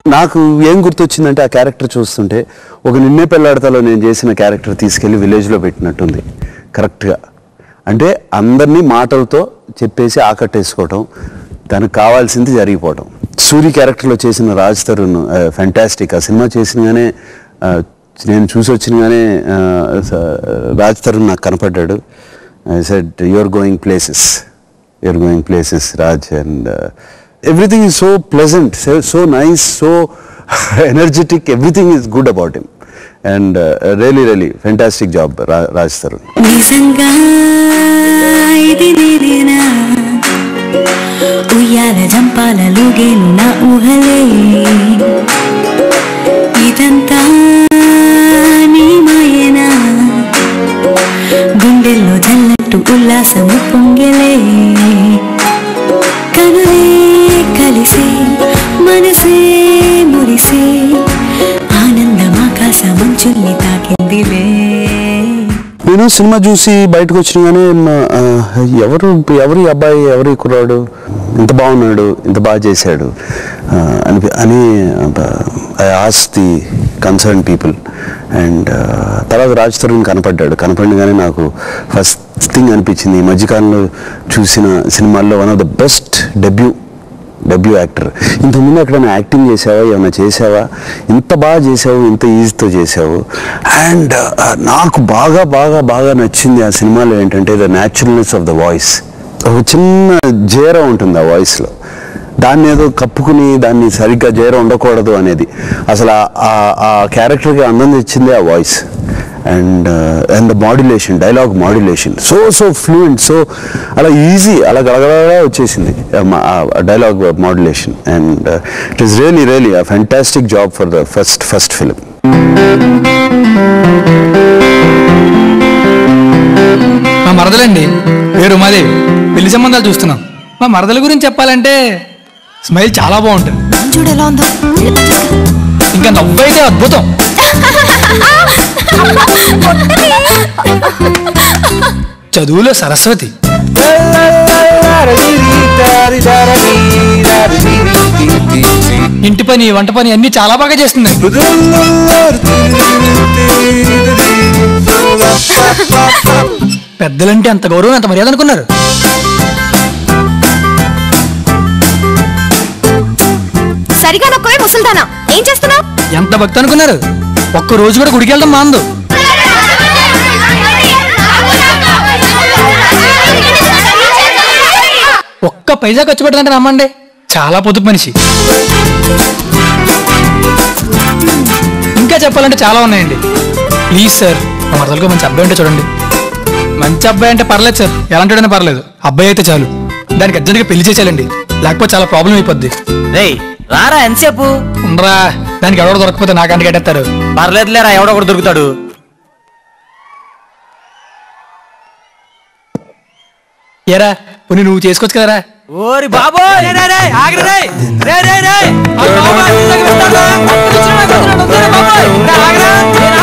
నాకు ఏం గుర్తొచ్చిందంటే ఆ క్యారెక్టర్ చూస్తుంటే ఒక నిన్నే పెళ్ళాడతాలో నేను చేసిన క్యారెక్టర్ తీసుకెళ్లి విలేజ్లో పెట్టినట్టుంది కరెక్ట్గా అంటే అందరినీ మాటలతో చెప్పేసి ఆకట్టేసుకోవటం తనకు కావాల్సింది జరిగిపోవటం సూరి క్యారెక్టర్లో చేసిన రాజ్ తరుణ్ ఫ్యాంటాస్టిక్ ఆ సినిమా చేసినగానే ఆ, నేను చూసి వచ్చినగానే ఆ, స- రాజ్ తరుణ్ నాకు కనపడ్డాడు I said your going places you're going places, Raj, and uh, everything is so pleasant, so, so nice, so energetic. Everything is good about him, and uh, really, really fantastic job, Ra- Raj Tarun. నిజంగా ఇది నేనేనా ఉయ్యాల జంపాలలుగేను నా ఊహలే ఇదంతా నీ మాయేనా గుండెల్లో జల్లట్టు ఉల్లాసము పొంగెలే కనులే కలిసే మనసే మురిసే ఆనందమాకాశమంచుల్ని తాకిందిలే నేను సినిమా చూసి బయటకు వచ్చినగానే మ- ఆ, ఎవరు ఎవరు ఈ అబ్బాయి ఎవరు ఈ కుర్రాడు ఇంత బాగున్నాడు ఇంత బాగా చేశాడు ఆ, అని అని I as the concern people and తర్వాత రాజ్ తరుణ్ కనపడ్డాడు కనపడినగానే నాకు ఫస్ట్ థింగ్ అనిపించింది ఈ మధ్యకాలంలో చూసిన సినిమాల్లో one of the best debut debut actor ఇంతకుముందు ఎక్కడైనా యాక్టింగ్ చేసావా ఏమైనా చేసావా ఇంత బాగా చేసావు ఇంత ఈజీతో చేసావు అండ్ నాకు బాగా బాగా బాగా నచ్చింది ఆ సినిమాలో ఏంటంటే the naturalness of the voice ఒక చిన్న జేర ఉంటుంది ఆ వాయిస్లో దాన్ని ఏదో కప్పుకుని దాన్ని సరిగ్గా జేర ఉండకూడదు అనేది అసలు ఆ- ఆ- ఆ క్యారెక్టర్కి అందం తెచ్చింది ఆ voice and and the modulation dialogue modulation so so fluent so అలా ఈజీ అలా గడగడగా వచ్చేసింది dialogue modulation and it is really really a fantastic job for the first first film మా మరదలండి పేరు ఉమాదేవి పెళ్లి సంబంధాలు చూస్తున్నాం మా మరదల గురించి చెప్పాలంటే స్మైల్ చాలా బాగుంటుంది చూడు ఎలా ఉందో ఇంకా నవ్వైతే అద్భుతం చదువులో సరస్వతి ఇంటి పని వంట పని అన్ని చాలా బాగా చేస్తుంది పెద్దలంటే అంత గౌరవం అంత మర్యాద అనుకున్నారు సరిగా నొక్కవే ముసల్దానా ఏం చేస్తున్నావు ఎంత భక్తి అనుకున్నారు ఒక్క రోజు కూడా గుడికి వెళ్ళడం మాందు ఒక్క పైసా ఖర్చు పెట్టదంటే రమ్మండి చాలా పొదుపు మనిషి ఇంకా చెప్పాలంటే చాలా ఉన్నాయండి ప్లీజ్ సార్ మా మరదలకు మంచి అబ్బాయి ఉంటే చూడండి మంచి అబ్బాయి అంటే పర్లేదు సార్ ఎలాంటిడైనా పర్లేదు అబ్బాయి అయితే చాలు దానికి అర్జెంట్గా పెళ్లి చేసేయాలండి లేకపోతే చాలా ప్రాబ్లం అయిపోద్ది రేయ్ రారా ఎంతసేపు ఉండరా దానికి ఎవడో దొరకపోతే నాకంటే కట్టేస్తారు పర్లేదులేరా ఎవడో ఒకడు దొరుకుతాడు ఏరా పోనీ నువ్వు చేసుకోవచ్చు కదరా ఓరి బాబోయ్ రే, రే, రే, ఆగరా, రే. రే, రే, రే. ఆ బాబు అసలు తగిలిస్తాడురా. అప్పుడు వచ్చిన నాకు వదిలేడు, వదిలేడు బాబోయ్. రే, ఆగరా. రే,